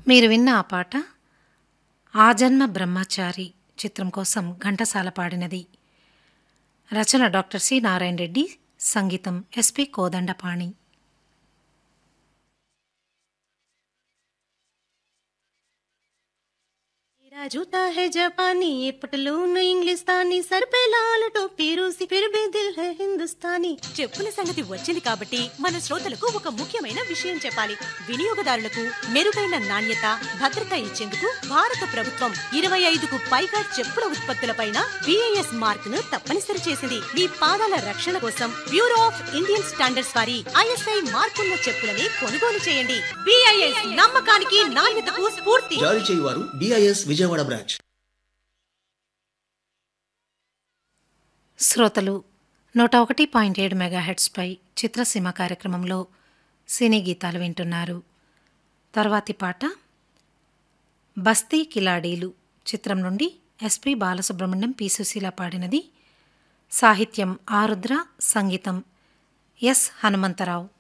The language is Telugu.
మీరు విన్న ఆ పాట ఆ జన్మ బ్రహ్మచారి చిత్రం కోసం ఘంటసాల పాడినది రచన డాక్టర్ సి నారాయణ రెడ్డి సంగీతం ఎస్పి కోదండపాణి मेरा जूता है जापानी ये पटलून इंग्लिस्तानी सर पे लाल टोपी रूसी फिर भी दिल है हिंदुस्तानी చెప్పుల సంగతి వచ్చింది కాబట్టి మన శ్రోతలకు ఒక ముఖ్యమైన విషయం చెప్పాలి వినియోగదారులకు మెరుగైన నాణ్యత భద్రత ఇచ్చేందుకు భారత ప్రభుత్వం ఇరవై ఐదుకు పైగా చెప్పుల ఉత్పత్తులపైన బిఐఎస్ మార్క్ ను తప్పనిసరి చేసింది మీ పాదాల రక్షణ కోసం బ్యూరో ఆఫ్ ఇండియన్ స్టాండర్డ్స్ వారి ఐఎస్ఐ మార్కున్న చెప్పులని కొనుగోలు చేయండి బిఐఎస్ నమ్మకానికి నాణ్యతకు స్ఫూర్తి జారీ చేయువారు డిఐఎస్ విజయవాడ బ్రాంచ్ శ్రోతలు నూట ఒకటి పాయింట్ ఏడు మెగాహెడ్స్పై చిత్రసీమ కార్యక్రమంలో సినీ గీతాలు వింటున్నారు తర్వాతి పాట బస్తీ కిలాడీలు చిత్రం నుండి ఎస్పి బాలసుబ్రహ్మణ్యం పి సుశీల పాడినది సాహిత్యం ఆరుద్ర సంగీతం ఎస్ హనుమంతరావు